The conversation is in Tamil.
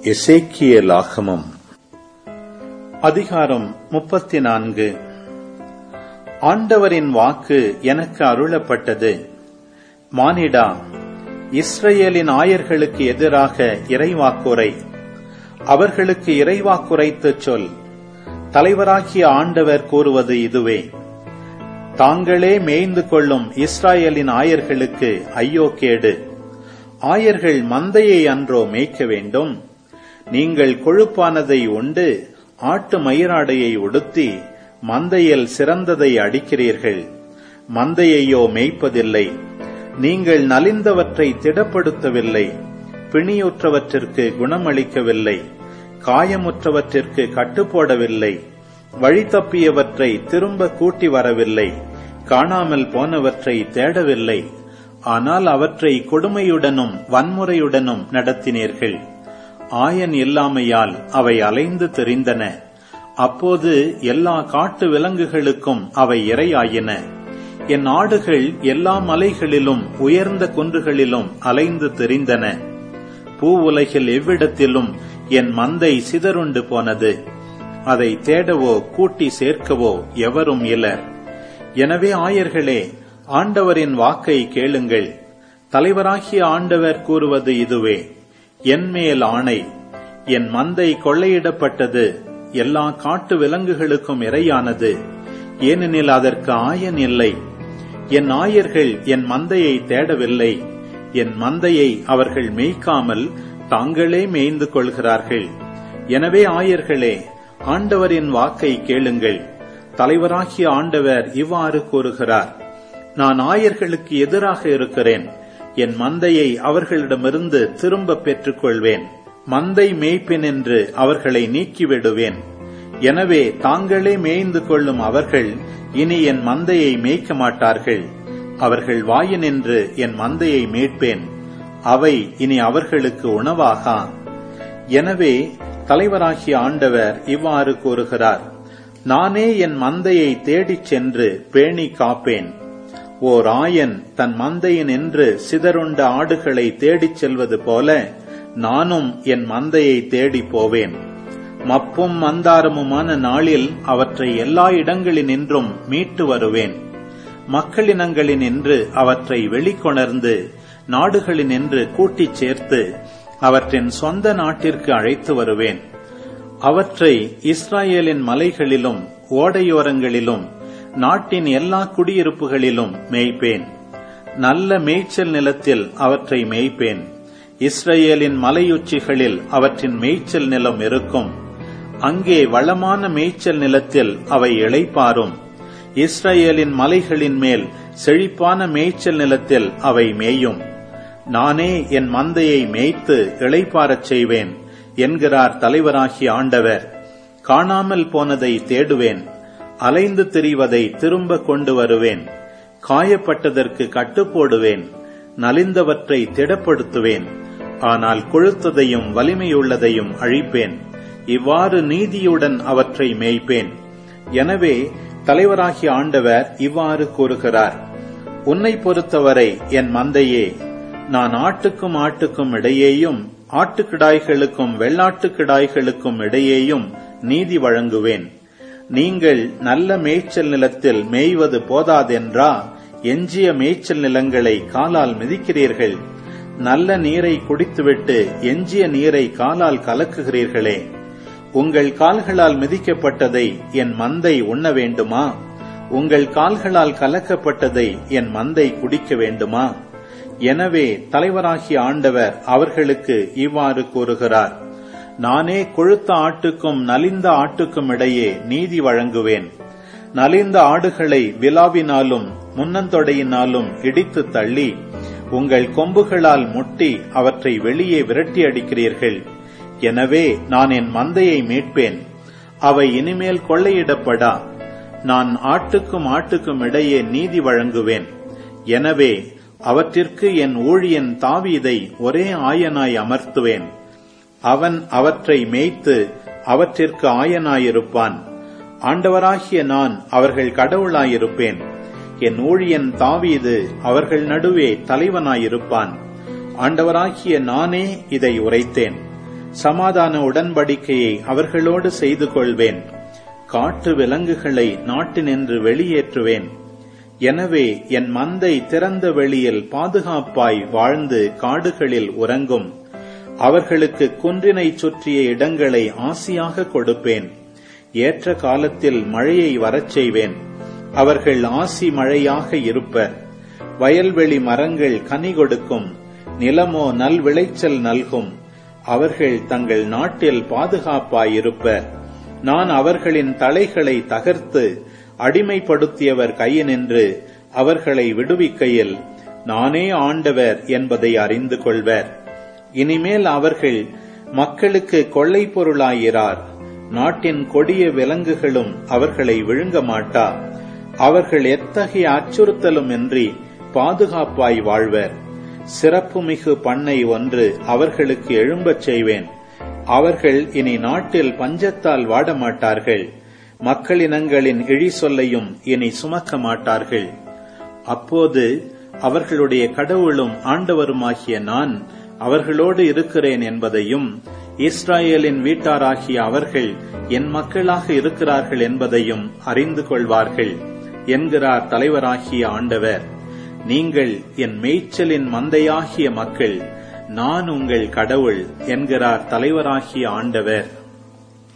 எசேக்கியலாகமம் அதிகாரம் முப்பத்தி நான்கு ஆண்டவரின் வாக்கு எனக்கு அருளப்பட்டது மானிடா இஸ்ரேலின் ஆயர்களுக்கு எதிராக இறைவாக்குரை அவர்களுக்கு இறைவாக்குரைத்துச் சொல் தலைவராகிய ஆண்டவர் கூறுவது இதுவே தாங்களே மேய்ந்து கொள்ளும் இஸ்ராயலின் ஆயர்களுக்கு ஐயோ கேடு ஆயர்கள் மந்தையை அன்றோ மேய்க்க வேண்டும் நீங்கள் கொழுப்பானதை உண்டு ஆட்டு மயிராடையை உடுத்தி மந்தையில் சிறந்ததை அடிக்கிறீர்கள் மந்தையையோ மேய்ப்பதில்லை நீங்கள் நலிந்தவற்றை திடப்படுத்தவில்லை பிணியுற்றவற்றிற்கு குணமளிக்கவில்லை காயமுற்றவற்றிற்கு கட்டுப்போடவில்லை வழி தப்பியவற்றை திரும்ப கூட்டி வரவில்லை காணாமல் போனவற்றை தேடவில்லை ஆனால் அவற்றை கொடுமையுடனும் வன்முறையுடனும் நடத்தினீர்கள் ஆயன் இல்லாமையால் அவை அலைந்து தெரிந்தன அப்போது எல்லா காட்டு விலங்குகளுக்கும் அவை இரையாயின என் ஆடுகள் எல்லா மலைகளிலும் உயர்ந்த குன்றுகளிலும் அலைந்து தெரிந்தன பூ உலகில் எவ்விடத்திலும் என் மந்தை சிதறுண்டு போனது அதை தேடவோ கூட்டி சேர்க்கவோ எவரும் இலர் எனவே ஆயர்களே ஆண்டவரின் வாக்கை கேளுங்கள் தலைவராகிய ஆண்டவர் கூறுவது இதுவே என் மேல் ஆணை என் மந்தை கொள்ளையிடப்பட்டது எல்லா காட்டு விலங்குகளுக்கும் இரையானது ஏனெனில் அதற்கு ஆயன் இல்லை என் ஆயர்கள் என் மந்தையை தேடவில்லை என் மந்தையை அவர்கள் மேய்க்காமல் தாங்களே மேய்ந்து கொள்கிறார்கள் எனவே ஆயர்களே ஆண்டவரின் வாக்கை கேளுங்கள் தலைவராகிய ஆண்டவர் இவ்வாறு கூறுகிறார் நான் ஆயர்களுக்கு எதிராக இருக்கிறேன் என் மந்தையை அவர்களிடமிருந்து திரும்ப பெற்றுக் கொள்வேன் மந்தை மேய்ப்பேன் என்று அவர்களை நீக்கிவிடுவேன் எனவே தாங்களே மேய்ந்து கொள்ளும் அவர்கள் இனி என் மந்தையை மேய்க்க மாட்டார்கள் அவர்கள் வாயினின்று என் மந்தையை மீட்பேன் அவை இனி அவர்களுக்கு உணவாகா எனவே தலைவராகிய ஆண்டவர் இவ்வாறு கூறுகிறார் நானே என் மந்தையை தேடிச் சென்று பேணி காப்பேன் ஓர் ஆயன் தன் மந்தையின் என்று சிதறுண்ட ஆடுகளை தேடிச் செல்வது போல நானும் என் மந்தையை தேடி போவேன் மப்பும் மந்தாரமுமான நாளில் அவற்றை எல்லா இடங்களினின்றும் மீட்டு வருவேன் மக்களினங்களினின்று அவற்றை வெளிக்கொணர்ந்து நாடுகளினின்று கூட்டிச் சேர்த்து அவற்றின் சொந்த நாட்டிற்கு அழைத்து வருவேன் அவற்றை இஸ்ராயேலின் மலைகளிலும் ஓடையோரங்களிலும் நாட்டின் எல்லா குடியிருப்புகளிலும் மேய்ப்பேன் நல்ல மேய்ச்சல் நிலத்தில் அவற்றை மேய்ப்பேன் இஸ்ரேலின் மலையுச்சிகளில் அவற்றின் மேய்ச்சல் நிலம் இருக்கும் அங்கே வளமான மேய்ச்சல் நிலத்தில் அவை இளைப்பாரும் இஸ்ரேலின் மலைகளின் மேல் செழிப்பான மேய்ச்சல் நிலத்தில் அவை மேயும் நானே என் மந்தையை மேய்த்து இளைப்பாரச் செய்வேன் என்கிறார் தலைவராகிய ஆண்டவர் காணாமல் போனதை தேடுவேன் அலைந்து திரிவதை திரும்ப கொண்டு வருவேன் காயப்பட்டதற்கு கட்டுப்போடுவேன் நலிந்தவற்றை திடப்படுத்துவேன் ஆனால் கொழுத்ததையும் வலிமையுள்ளதையும் அழிப்பேன் இவ்வாறு நீதியுடன் அவற்றை மேய்ப்பேன் எனவே தலைவராகிய ஆண்டவர் இவ்வாறு கூறுகிறார் உன்னை பொறுத்தவரை என் மந்தையே நான் ஆட்டுக்கும் ஆட்டுக்கும் இடையேயும் ஆட்டுக்கிடாய்களுக்கும் வெள்ளாட்டுக்கிடாய்களுக்கும் இடையேயும் நீதி வழங்குவேன் நீங்கள் நல்ல மேய்ச்சல் நிலத்தில் மேய்வது போதாதென்றா எஞ்சிய மேய்ச்சல் நிலங்களை காலால் மிதிக்கிறீர்கள் நல்ல நீரை குடித்துவிட்டு எஞ்சிய நீரை காலால் கலக்குகிறீர்களே உங்கள் கால்களால் மிதிக்கப்பட்டதை என் மந்தை உண்ண வேண்டுமா உங்கள் கால்களால் கலக்கப்பட்டதை என் மந்தை குடிக்க வேண்டுமா எனவே தலைவராகிய ஆண்டவர் அவர்களுக்கு இவ்வாறு கூறுகிறார் நானே கொழுத்த ஆட்டுக்கும் நலிந்த ஆட்டுக்கும் இடையே நீதி வழங்குவேன் நலிந்த ஆடுகளை விழாவினாலும் முன்னந்தொடையினாலும் இடித்து தள்ளி உங்கள் கொம்புகளால் முட்டி அவற்றை வெளியே விரட்டி அடிக்கிறீர்கள் எனவே நான் என் மந்தையை மீட்பேன் அவை இனிமேல் கொள்ளையிடப்படா நான் ஆட்டுக்கும் ஆட்டுக்கும் இடையே நீதி வழங்குவேன் எனவே அவற்றிற்கு என் ஊழியன் தாவீதை ஒரே ஆயனாய் அமர்த்துவேன் அவன் அவற்றை மேய்த்து அவற்றிற்கு ஆயனாயிருப்பான் ஆண்டவராகிய நான் அவர்கள் கடவுளாயிருப்பேன் என் ஊழியன் தாவீது அவர்கள் நடுவே தலைவனாயிருப்பான் ஆண்டவராகிய நானே இதை உரைத்தேன் சமாதான உடன்படிக்கையை அவர்களோடு செய்து கொள்வேன் காட்டு விலங்குகளை நாட்டினின்று வெளியேற்றுவேன் எனவே என் மந்தை திறந்த வெளியில் பாதுகாப்பாய் வாழ்ந்து காடுகளில் உறங்கும் அவர்களுக்கு குன்றினை சுற்றிய இடங்களை ஆசியாக கொடுப்பேன் ஏற்ற காலத்தில் மழையை வரச் செய்வேன் அவர்கள் ஆசி மழையாக இருப்பர் வயல்வெளி மரங்கள் கனி கொடுக்கும் நிலமோ நல் விளைச்சல் நல்கும் அவர்கள் தங்கள் நாட்டில் பாதுகாப்பாயிருப்பர் நான் அவர்களின் தலைகளை தகர்த்து அடிமைப்படுத்தியவர் கையினின்று அவர்களை விடுவிக்கையில் நானே ஆண்டவர் என்பதை அறிந்து கொள்வர் இனிமேல் அவர்கள் மக்களுக்கு கொள்ளை பொருளாயிரார் நாட்டின் கொடிய விலங்குகளும் அவர்களை விழுங்க மாட்டா அவர்கள் எத்தகைய அச்சுறுத்தலும் இன்றி பாதுகாப்பாய் வாழ்வர் சிறப்புமிகு பண்ணை ஒன்று அவர்களுக்கு எழும்பச் செய்வேன் அவர்கள் இனி நாட்டில் பஞ்சத்தால் வாட மாட்டார்கள் மக்களினங்களின் இழி சொல்லையும் இனி சுமக்க மாட்டார்கள் அப்போது அவர்களுடைய கடவுளும் ஆண்டவருமாகிய நான் அவர்களோடு இருக்கிறேன் என்பதையும் இஸ்ராயேலின் வீட்டாராகிய அவர்கள் என் மக்களாக இருக்கிறார்கள் என்பதையும் அறிந்து கொள்வார்கள் என்கிறார் தலைவராகிய ஆண்டவர் நீங்கள் என் மேய்ச்சலின் மந்தையாகிய மக்கள் நான் உங்கள் கடவுள் என்கிறார் தலைவராகிய ஆண்டவர்